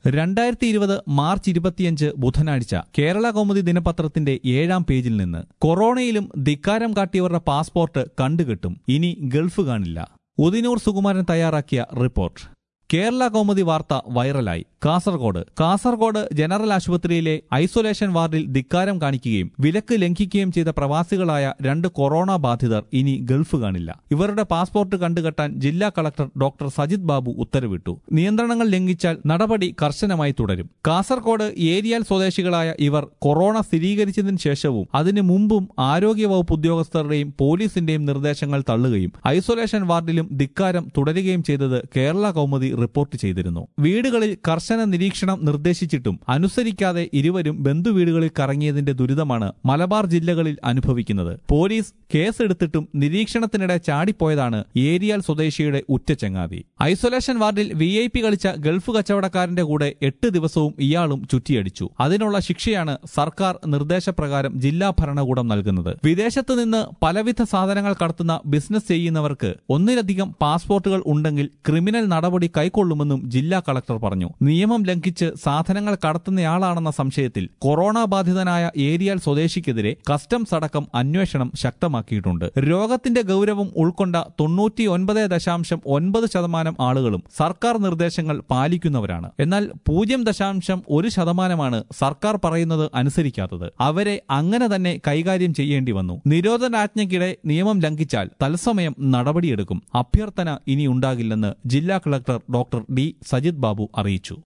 രണ്ടായിരത്തി ഇരുപത് മാർച്ച് ഇരുപത്തിയഞ്ച് ബുധനാഴ്ച കേരള കൗമുദി ദിനപത്രത്തിന്റെ ഏഴാം പേജിൽ നിന്ന് കൊറോണയിലും ധിക്കാരം കാട്ടിയവരുടെ പാസ്പോർട്ട് കണ്ടുകിട്ടും ഇനി ഗൾഫ് കാണില്ല ഉദിനൂർ സുകുമാരൻ തയ്യാറാക്കിയ റിപ്പോർട്ട് കേരള കൗമുദി വാർത്ത വൈറലായി കാസർഗോഡ് കാസർഗോഡ് ജനറൽ ആശുപത്രിയിലെ ഐസൊലേഷൻ വാർഡിൽ ധിക്കാരം കാണിക്കുകയും വിലക്ക് ലംഘിക്കുകയും ചെയ്ത പ്രവാസികളായ രണ്ട് കൊറോണ ബാധിതർ ഇനി ഗൾഫ് കാണില്ല ഇവരുടെ പാസ്പോർട്ട് കണ്ടുകെട്ടാൻ ജില്ലാ കളക്ടർ ഡോക്ടർ സജിത് ബാബു ഉത്തരവിട്ടു നിയന്ത്രണങ്ങൾ ലംഘിച്ചാൽ നടപടി കർശനമായി തുടരും കാസർഗോഡ് ഏരിയാൽ സ്വദേശികളായ ഇവർ കൊറോണ സ്ഥിരീകരിച്ചതിന് ശേഷവും അതിനു മുമ്പും ആരോഗ്യവകുപ്പ് ഉദ്യോഗസ്ഥരുടെയും പോലീസിന്റെയും നിർദ്ദേശങ്ങൾ തള്ളുകയും ഐസൊലേഷൻ വാർഡിലും ധിക്കാരം തുടരുകയും ചെയ്തത് കേരള കൗമുദി റിപ്പോർട്ട് ചെയ്തിരുന്നു വീടുകളിൽ കർശന നിരീക്ഷണം നിർദ്ദേശിച്ചിട്ടും അനുസരിക്കാതെ ഇരുവരും ബന്ധുവീടുകളിൽ കറങ്ങിയതിന്റെ ദുരിതമാണ് മലബാർ ജില്ലകളിൽ അനുഭവിക്കുന്നത് പോലീസ് കേസെടുത്തിട്ടും നിരീക്ഷണത്തിനിടെ ചാടിപ്പോയതാണ് ഏരിയാൽ സ്വദേശിയുടെ ഉറ്റ ചങ്ങാതി ഐസൊലേഷൻ വാർഡിൽ വി ഐ പി കളിച്ച ഗൾഫ് കച്ചവടക്കാരന്റെ കൂടെ എട്ട് ദിവസവും ഇയാളും ചുറ്റിയടിച്ചു അതിനുള്ള ശിക്ഷയാണ് സർക്കാർ നിർദ്ദേശപ്രകാരം ജില്ലാ ഭരണകൂടം നൽകുന്നത് വിദേശത്ത് നിന്ന് പലവിധ സാധനങ്ങൾ കടത്തുന്ന ബിസിനസ് ചെയ്യുന്നവർക്ക് ഒന്നിലധികം പാസ്പോർട്ടുകൾ ഉണ്ടെങ്കിൽ ക്രിമിനൽ നടപടി കൈക്കൊള്ളുമെന്നും ജില്ലാ കളക്ടർ പറഞ്ഞു നിയമം ലംഘിച്ച് സാധനങ്ങൾ കടത്തുന്നയാളാണെന്ന സംശയത്തിൽ കൊറോണ ബാധിതനായ ഏരിയാൽ സ്വദേശിക്കെതിരെ കസ്റ്റംസ് അടക്കം അന്വേഷണം ശക്തമാക്കിയിട്ടുണ്ട് രോഗത്തിന്റെ ഗൗരവം ഉൾക്കൊണ്ട തൊണ്ണൂറ്റി ഒൻപത് ദശാംശം ഒൻപത് ശതമാനം ആളുകളും സർക്കാർ നിർദ്ദേശങ്ങൾ പാലിക്കുന്നവരാണ് എന്നാൽ പൂജ്യം ദശാംശം ഒരു ശതമാനമാണ് സർക്കാർ പറയുന്നത് അനുസരിക്കാത്തത് അവരെ അങ്ങനെ തന്നെ കൈകാര്യം ചെയ്യേണ്ടി വന്നു നിരോധനാജ്ഞയ്ക്കിടെ നിയമം ലംഘിച്ചാൽ തത്സമയം നടപടിയെടുക്കും അഭ്യർത്ഥന ഇനി ഉണ്ടാകില്ലെന്ന് ജില്ലാ collector doctor D Sajith Babu അറിയിച്ചു